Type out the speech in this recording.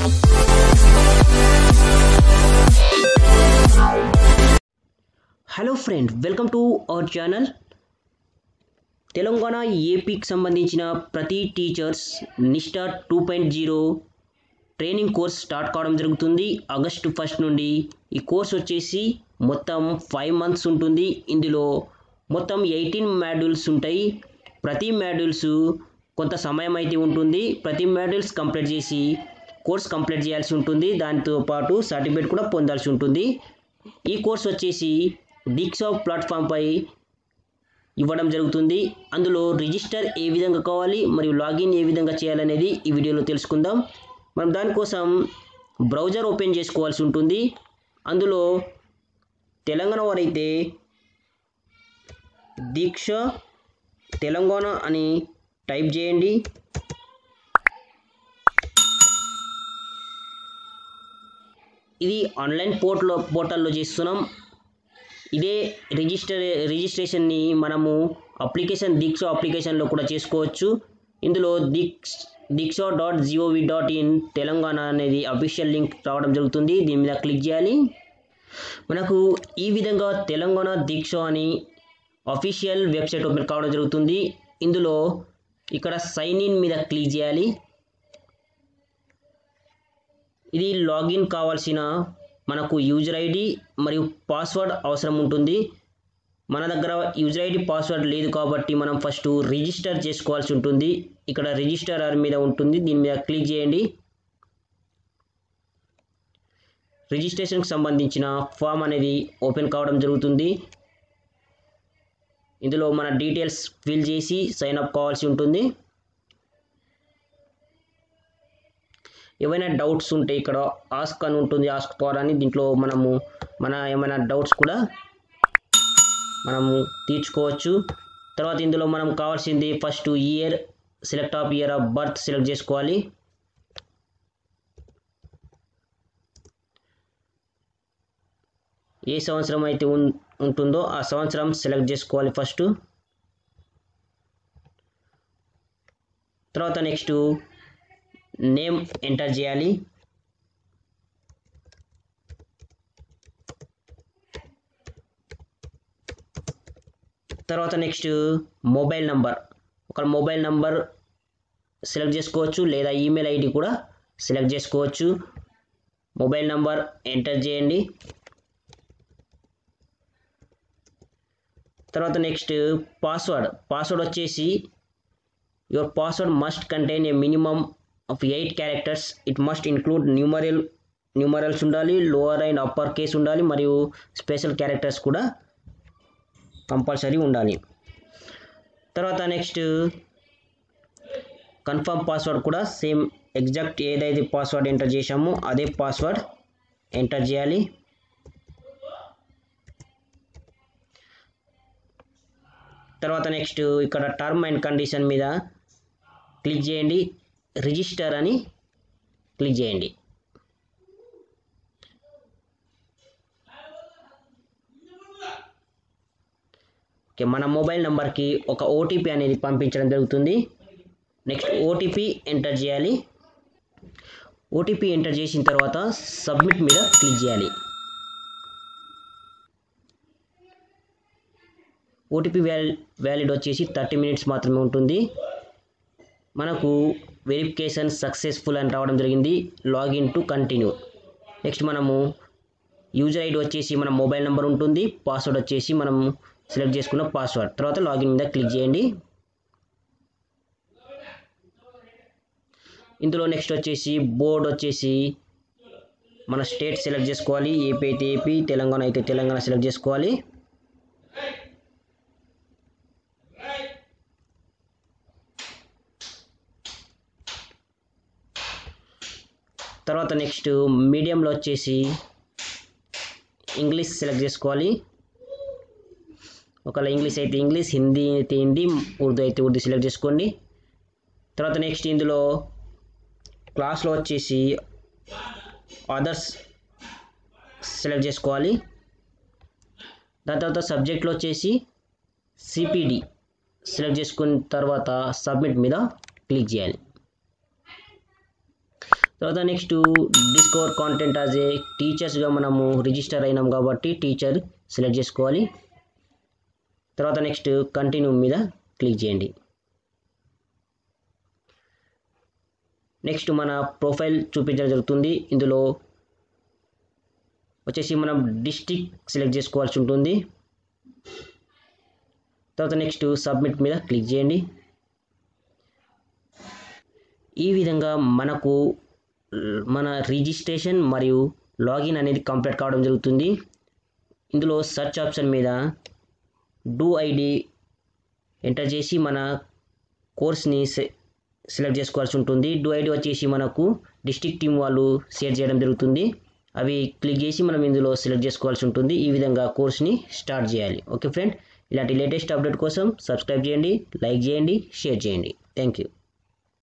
hello friend welcome to our channel Telangana ఏపీకి సంబంధించిన ప్రతి teachers Nishtha two point zero training course start కావడం జరుగుతుంది ఆగస్టు ఫస్ట్ నుండి ఈ కోర్స్ వచ్చేసి మొత్తం ఫైవ్ మంత్స్ ఉంటుంది ఇందులో మొత్తం ఎయిటీన్ మాడ్యూల్స్ ఉంటాయి ప్రతి మాడ్యూల్స్ కొంత సమయం అయితే ఉంటుంది ప్రతి మాడ్యూల్స్ కంప్లీట్ చేసి కోర్స్ కంప్లీట్ చేయాల్సి ఉంటుంది దాంతో పాటు సర్టిఫికేట్ కూడా పొందాల్సి ఉంటుంది ఈ కోర్స్ వచ్చేసి డిక్సా ప్లాట్ఫామ్పై ఇవ్వడం జరుగుతుంది అందులో రిజిస్టర్ ఏ విధంగా కావాలి మరియు లాగిన్ ఏ విధంగా చేయాలనేది ఈ వీడియోలో తెలుసుకుందాం మనం దానికోసం బ్రౌజర్ ఓపెన్ చేసుకోవాల్సి ఉంటుంది అందులో తెలంగాణ వారైతే దీక్ష తెలంగాణ అని టైప్ చేయండి ఇది ఆన్లైన్ పోర్టల్ పోర్టల్లో చేస్తున్నాం ఇదే రిజిస్టర్ రిజిస్ట్రేషన్ని మనము అప్లికేషన్ దీక్ష అప్లికేషన్లో కూడా చేసుకోవచ్చు ఇందులో Diksha Diksha dot G O V dot in Telangana అనేది అఫీషియల్ లింక్ రావడం జరుగుతుంది దీని మీద క్లిక్ చేయాలి మనకు ఈ విధంగా తెలంగాణ దీక్ష అని అఫీషియల్ వెబ్సైట్ ఓపెన్ కావడం జరుగుతుంది ఇందులో ఇక్కడ సైన్ ఇన్ మీద క్లిక్ చేయాలి ఇది లాగిన్ కావాల్సిన మనకు యూజర్ ఐడి మరియు పాస్వర్డ్ అవసరం ఉంటుంది మన దగ్గర యూజర్ ఐడి పాస్వర్డ్ లేదు కాబట్టి మనం ఫస్ట్ రిజిస్టర్ చేసుకోవాల్సి ఉంటుంది ఇక్కడ రిజిస్టర్ మీద ఉంటుంది దీని మీద క్లిక్ చేయండి రిజిస్ట్రేషన్కి సంబంధించిన ఫామ్ అనేది ఓపెన్ కావడం జరుగుతుంది ఇందులో మన డీటెయిల్స్ ఫిల్ చేసి సైన్ అప్ కావాల్సి ఉంటుంది ఏవైనా డౌట్స్ ఉంటే ఇక్కడ ఆస్క్ అని ఉంటుంది ఆస్క్ ద్వారా అని దీంట్లో మనము మన ఏమైనా డౌట్స్ కూడా మనము తీర్చుకోవచ్చు తర్వాత ఇందులో మనం కావాల్సింది first year select of year of birth select చేసుకోవాలి ఏ సంవత్సరం అయితే ఉన్- ఉంటుందో ఆ సంవత్సరం సెలెక్ట్ చేసుకోవాలి ఫస్ట్ తర్వాత నెక్స్ట్ నేమ్ ఎంటర్ చేయాలి తర్వాత నెక్స్ట్ మొబైల్ నంబర్ ఒక మొబైల్ నంబర్ సెలెక్ట్ చేసుకోవచ్చు లేదా ఈమెయిల్ ఐడి కూడా సెలెక్ట్ చేసుకోవచ్చు మొబైల్ నంబర్ ఎంటర్ చేయండి తర్వాత నెక్స్ట్ పాస్వర్డ్ పాస్వర్డ్ వచ్చేసి your password must contain a minimum of eight characters it must include numeral numerals ఉండాలి లోవర్ అండ్ అప్పర్ కేస్ ఉండాలి మరియు స్పెషల్ క్యారెక్టర్స్ కూడా కంపల్సరీ ఉండాలి తర్వాత నెక్స్ట్ కన్ఫర్మ్ పాస్వర్డ్ కూడా సేమ్ ఎగ్జాక్ట్ ఏదైతే పాస్వర్డ్ ఎంటర్ చేశామో అదే పాస్వర్డ్ ఎంటర్ చేయాలి తర్వాత నెక్స్ట్ ఇక్కడ టర్మ్ అండ్ కండిషన్ మీద క్లిక్ చేయండి రిజిస్టర్ అని క్లిక్ చేయండి ఓకే మన మొబైల్ నెంబర్కి ఒక ఓటీపీ అనేది పంపించడం జరుగుతుంది నెక్స్ట్ ఓటీపీ ఎంటర్ చేయాలి ఓటీపీ ఎంటర్ చేసిన తర్వాత సబ్మిట్ మీద క్లిక్ చేయాలి ఓటీపీ వ్యాలి వ్యాలిడ్ వచ్చేసి థర్టీ మినిట్స్ మాత్రమే ఉంటుంది మనకు వెరిఫికేషన్ సక్సెస్ఫుల్ అని రావడం జరిగింది లాగిన్ టు కంటిన్యూ నెక్స్ట్ మనము యూజర్ ఐడి వచ్చేసి మన మొబైల్ నెంబర్ ఉంటుంది పాస్వర్డ్ వచ్చేసి మనం సెలెక్ట్ చేసుకున్న పాస్వర్డ్ తర్వాత లాగిన్ మీద క్లిక్ చేయండి ఇందులో నెక్స్ట్ వచ్చేసి బోర్డ్ వచ్చేసి మన స్టేట్ సెలెక్ట్ చేసుకోవాలి ఏపీ అయితే ఏపీ తెలంగాణ అయితే తెలంగాణ సెలెక్ట్ చేసుకోవాలి తర్వాత నెక్స్ట్ మీడియంలో వచ్చేసి ఇంగ్లీష్ సెలెక్ట్ చేసుకోవాలి ఒకవేళ ఇంగ్లీష్ అయితే ఇంగ్లీష్ హిందీ అయితే హిందీ ఉర్దూ అయితే ఉర్దూ సెలెక్ట్ చేసుకోండి తర్వాత నెక్స్ట్ ఇందులో క్లాస్లో వచ్చేసి అదర్స్ సెలెక్ట్ చేసుకోవాలి దాని తర్వాత సబ్జెక్ట్లో వచ్చేసి సిపిడి సెలెక్ట్ చేసుకున్న తర్వాత సబ్మిట్ మీద క్లిక్ చేయాలి తర్వాత next discover content as a టీచర్స్గా మనము రిజిస్టర్ అయినాం కాబట్టి టీచర్ సెలెక్ట్ చేసుకోవాలి తర్వాత నెక్స్ట్ కంటిన్యూ మీద క్లిక్ చేయండి నెక్స్ట్ మన ప్రొఫైల్ చూపించడం జరుగుతుంది ఇందులో వచ్చేసి మనం డిస్టిక్ సెలెక్ట్ చేసుకోవాల్సి ఉంటుంది తర్వాత నెక్స్ట్ సబ్మిట్ మీద క్లిక్ చేయండి ఈ విధంగా మనకు మన రిజిస్ట్రేషన్ మరియు లాగిన్ అనేది కంప్లీట్ కావడం జరుగుతుంది ఇందులో సెర్చ్ ఆప్షన్ మీద డూ ఐడి ఎంటర్ చేసి మన కోర్స్ని సెలెక్ట్ చేసుకోవాల్సి ఉంటుంది డూ ఐడి వచ్చేసి మనకు డిస్ట్రిక్ట్ టీం వాళ్ళు షేర్ చేయడం జరుగుతుంది అవి క్లిక్ చేసి మనం ఇందులో సెలెక్ట్ చేసుకోవాల్సి ఉంటుంది ఈ విధంగా కోర్స్ని స్టార్ట్ చేయాలి ఓకే ఫ్రెండ్ ఇలాంటి లేటెస్ట్ అప్డేట్ కోసం సబ్స్క్రైబ్ చేయండి లైక్ చేయండి షేర్ చేయండి థ్యాంక్ యూ